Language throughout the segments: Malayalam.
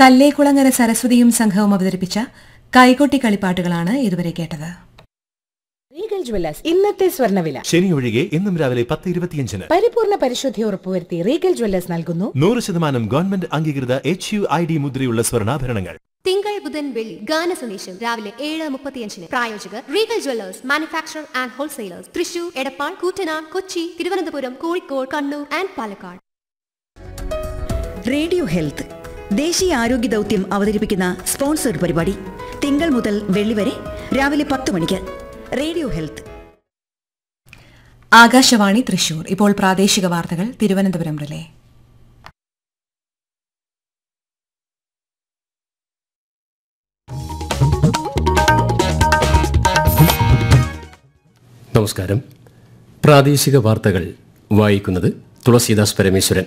കല്ലേക്കുളങ്ങര സരസ്വതിയും സംഘവും അവതരിപ്പിച്ച കൈകൊട്ടി കളിപ്പാട്ടുകളാണ് ഇതുവരെ കേട്ടത് റീഗൽ ജ്വല്ലേഴ്സ് ഇന്നത്തെ സ്വർണ്ണവില ശനി ഒഴികെ ഇന്നും രാവിലെ പത്ത് ഇരുപത്തിയഞ്ചിന് പരിപൂർണ പരിശുദ്ധി ഉറപ്പുവരുത്തി റീഗൽ ജ്വല്ലേഴ്സ് നൽകുന്നു നൂറ് ശതമാനം ഗവൺമെന്റ് അംഗീകൃത എച്ച് യു ഐ ഡി മുദ്രയുള്ള സ്വർണ്ണാഭരണങ്ങൾ തിങ്കൾ ബുധൻ വെള്ളി ഗാന സന്ദേശം രാവിലെ ഏഴ് മുപ്പത്തിയഞ്ചിന് പ്രായോജകർ Regal Jewellers manufacture and wholesalers Thrissur Edappal Koottanad Kochi Thiruvananthapuram Kozhikode Kannur and Palakkad radio health ദേശീയ ആരോഗ്യ ദൗത്യം അവതരിപ്പിക്കുന്ന സ്പോൺസർഡ് പരിപാടി തിങ്കൾ മുതൽ വെള്ളി വരെ രാവിലെ പത്ത് മണിക്ക് റേഡിയോ ഹെൽത്ത് ആകാശവാണി തൃശൂർ ഇപ്പോൾ പ്രാദേശിക വാർത്തകൾ തിരുവനന്തപുരം റിലേ നമസ്കാരം പ്രാദേശിക വാർത്തകൾ വായിക്കുന്നത് തുളസീദാസ് പരമേശ്വരൻ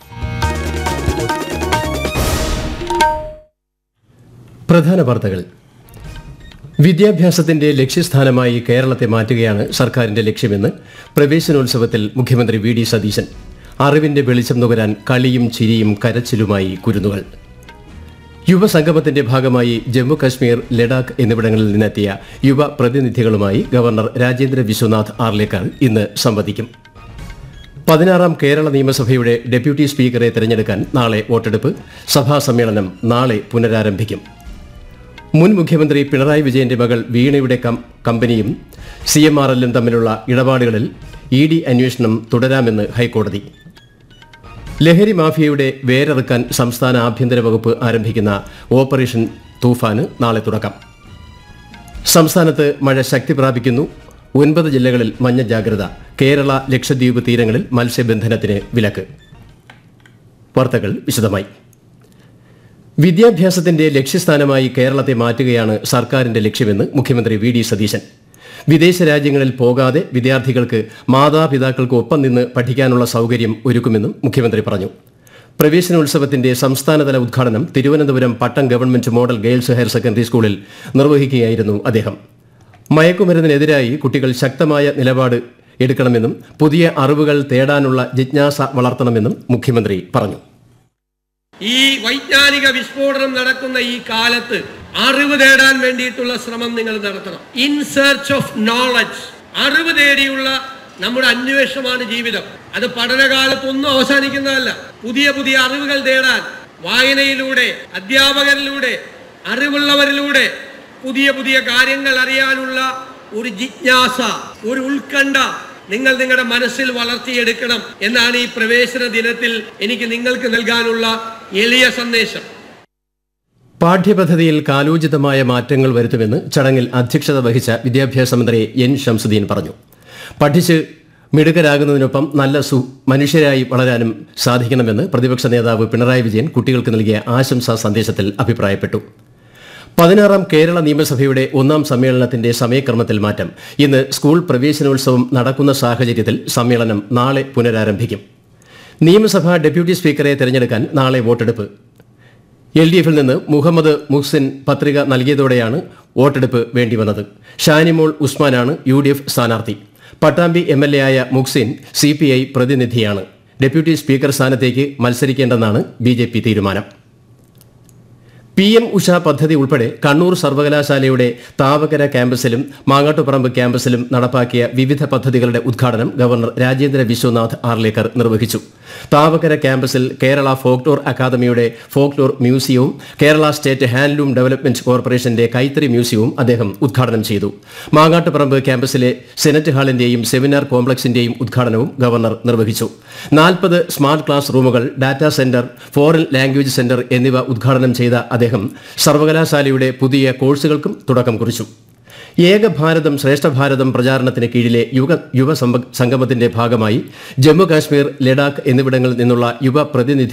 പ്രധാന വാർത്തകൾ വിദ്യാഭ്യാസത്തിന്റെ ലക്ഷ്യസ്ഥാനമായി കേരളത്തെ മാറ്റുകയാണ് സർക്കാരിന്റെ ലക്ഷ്യമെന്ന് പ്രവേശനോത്സവത്തിൽ മുഖ്യമന്ത്രി വി ഡി സതീശൻ അറിവിന്റെ വെളിച്ചം നുകരാൻ കളിയും ചിരിയും കരച്ചിലുമായി കുരുന്നുകൾ യുവസംഗമത്തിന്റെ ഭാഗമായി ജമ്മു കശ്മീർ ലഡാക്ക് എന്നിവിടങ്ങളിൽ നിന്നെത്തിയ യുവ പ്രതിനിധികളുമായി ഗവർണർ രാജേന്ദ്ര വിശ്വനാഥ് ആർലേക്കർ ഇന്ന് സംവദിക്കും പതിനാറാം കേരള നിയമസഭയുടെ ഡെപ്യൂട്ടി സ്പീക്കറെ തെരഞ്ഞെടുക്കാൻ നാളെ വോട്ടെടുപ്പ് സഭാ സമ്മേളനം നാളെ പുനരാരംഭിക്കും മുൻ മുഖ്യമന്ത്രി പിണറായി വിജയന്റെ മകൾ വീണയുടെ കം- കമ്പനിയും സി എം ആർ എല്ലും തമ്മിലുള്ള ഇടപാടുകളിൽ ഇ ഡി അന്വേഷണം തുടരാമെന്ന് ഹൈക്കോടതി ലഹരി മാഫിയയുടെ വേരറുക്കാൻ സംസ്ഥാന ആഭ്യന്തര വകുപ്പ് ആരംഭിക്കുന്ന ഓപ്പറേഷൻ തൂഫാന് നാളെ തുടക്കം സംസ്ഥാനത്ത് മഴ ശക്തി പ്രാപിക്കുന്നു ഒൻപത് ജില്ലകളിൽ മഞ്ഞ ജാഗ്രത കേരള ലക്ഷദ്വീപ് തീരങ്ങളിൽ മത്സ്യബന്ധനത്തിന് വിലക്ക് വാർത്തകൾ വിശദമായി വിദ്യാഭ്യാസത്തിന്റെ ലക്ഷ്യസ്ഥാനമായി കേരളത്തെ മാറ്റുകയാണ് സർക്കാരിന്റെ ലക്ഷ്യമെന്ന് മുഖ്യമന്ത്രി വി ഡി സതീശൻ വിദേശ രാജ്യങ്ങളിൽ പോകാതെ വിദ്യാർത്ഥികൾക്ക് മാതാപിതാക്കൾക്ക് ഒപ്പം നിന്ന് പഠിക്കാനുള്ള സൗകര്യം ഒരുക്കുമെന്നും മുഖ്യമന്ത്രി പറഞ്ഞു പ്രവേശനോത്സവത്തിന്റെ സംസ്ഥാനതല ഉദ്ഘാടനം Thiruvananthapuram Pattom government model girls higher secondary സ്കൂളിൽ നിർവഹിക്കുകയായിരുന്നു അദ്ദേഹം മയക്കുമരുന്നിനെതിരായി കുട്ടികൾ ശക്തമായ നിലപാട് എടുക്കണമെന്നും പുതിയ അറിവുകൾ തേടാനുള്ള ജിജ്ഞാസ വളർത്തണമെന്നും മുഖ്യമന്ത്രി പറഞ്ഞു ഈ വൈജ്ഞാനിക വിസ്ഫോടനം നടക്കുന്ന ഈ കാലത്ത് അറിവ് തേടാൻ വേണ്ടിയിട്ടുള്ള ശ്രമം നിങ്ങൾ നടത്തണം ഇൻ സെർച്ച് ഓഫ് നോളജ് അറിവ് തേടിയുള്ള നമ്മുടെ അന്വേഷണമാണ് ജീവിതം അത് പഠനകാലത്തൊന്നും അവസാനിക്കുന്നതല്ല പുതിയ പുതിയ അറിവുകൾ തേടാൻ വായനയിലൂടെ അധ്യാപകരിലൂടെ അറിവുള്ളവരിലൂടെ പുതിയ പുതിയ കാര്യങ്ങൾ അറിയാനുള്ള ഒരു ജിജ്ഞാസ ഒരു ഉത്കണ്ഠ നിങ്ങൾ നിങ്ങളുടെ മനസ്സിൽ വളർത്തിയെടുക്കണം എന്നാണ് ഈ പ്രവേശന ദിനത്തിൽ എനിക്ക് നിങ്ങൾക്ക് നൽകാനുള്ള എളിയ സന്ദേശം പാഠ്യപദ്ധതിയിൽ കാലോചിതമായ മാറ്റങ്ങൾ വരുത്തുമെന്ന് ചടങ്ങിൽ അധ്യക്ഷത വഹിച്ച വിദ്യാഭ്യാസ മന്ത്രി എൻ ഷംസുദ്ദീൻ പറഞ്ഞു പഠിച്ച് മിടുക്കരാകുന്നതിനൊപ്പം നല്ല സു മനുഷ്യരായി വളരാനും സാധിക്കണമെന്ന് പ്രതിപക്ഷ നേതാവ് പിണറായി വിജയൻ കുട്ടികൾക്ക് നൽകിയ ആശംസാ സന്ദേശത്തിൽ അഭിപ്രായപ്പെട്ടു പതിനാറാം കേരള നിയമസഭയുടെ ഒന്നാം സമ്മേളനത്തിന്റെ സമയക്രമത്തിൽ മാറ്റം ഇന്ന് സ്കൂൾ പ്രവേശനോത്സവം നടക്കുന്ന സാഹചര്യത്തിൽ സമ്മേളനം നാളെ പുനരാരംഭിക്കും നിയമസഭാ ഡെപ്യൂട്ടി സ്പീക്കറെ തെരഞ്ഞെടുക്കാൻ നാളെ വോട്ടെടുപ്പ് എൽ ഡി എഫിൽ നിന്ന് മുഹമ്മദ് മുഹ്സിൻ പത്രിക നൽകിയതോടെയാണ് വോട്ടെടുപ്പ് വേണ്ടിവന്നത് ഷാനിമോൾ ഉസ്മാനാണ് യു ഡി എഫ് സ്ഥാനാർത്ഥി പട്ടാമ്പി എം എൽ എ ആയ മുഹ്സിൻ സി പി ഐ പ്രതിനിധിയാണ് ഡെപ്യൂട്ടി സ്പീക്കർ സ്ഥാനത്തേക്ക് മത്സരിക്കേണ്ടെന്നാണ് ബി ജെ പി തീരുമാനം പി എം ഉഷ പദ്ധതി ഉൾപ്പെടെ കണ്ണൂർ സർവകലാശാലയുടെ താവകര ക്യാമ്പസിലും മാങ്ങാട്ടുപറമ്പ് ക്യാമ്പസിലും നടപ്പാക്കിയ വിവിധ പദ്ധതികളുടെ ഉദ്ഘാടനം ഗവർണർ രാജേന്ദ്ര വിശ്വനാഥ് ആർലേക്കർ നിർവഹിച്ചു താവകര ക്യാമ്പസിൽ കേരള ഫോക്ലോർ അക്കാദമിയുടെ ഫോക്ലോർ മ്യൂസിയവും കേരള സ്റ്റേറ്റ് ഹാൻഡ്ലൂം ഡെവലപ്മെന്റ് കോർപ്പറേഷന്റെ കൈത്തറി മ്യൂസിയവും അദ്ദേഹം ഉദ്ഘാടനം ചെയ്തു മാങ്ങാട്ടുപറമ്പ് ക്യാമ്പസിലെ സെനറ്റ് ഹാളിന്റെയും സെമിനാർ കോംപ്ലക്സിന്റെയും ഉദ്ഘാടനവും ഗവർണർ നിർവഹിച്ചു നാൽപ്പത് സ്മാർട്ട് ക്ലാസ് റൂമുകൾ data centre foreign language centre എന്നിവ ഉദ്ഘാടനം ചെയ്ത അദ്ദേഹം സർവകലാശാലയുടെ പുതിയ കോഴ്സുകൾക്കും തുടക്കം കുറിച്ചു ഏക ഭാരതം ശ്രേഷ്ഠ ഭാരതം പ്രചാരണത്തിന് കീഴിലെ യുവ യുവ സംഗമത്തിന്റെ ഭാഗമായി ജമ്മു കാശ്മീർ ലഡാക്ക് എന്നിവിടങ്ങളിൽ നിന്നുള്ള യുവ പ്രതിനിധി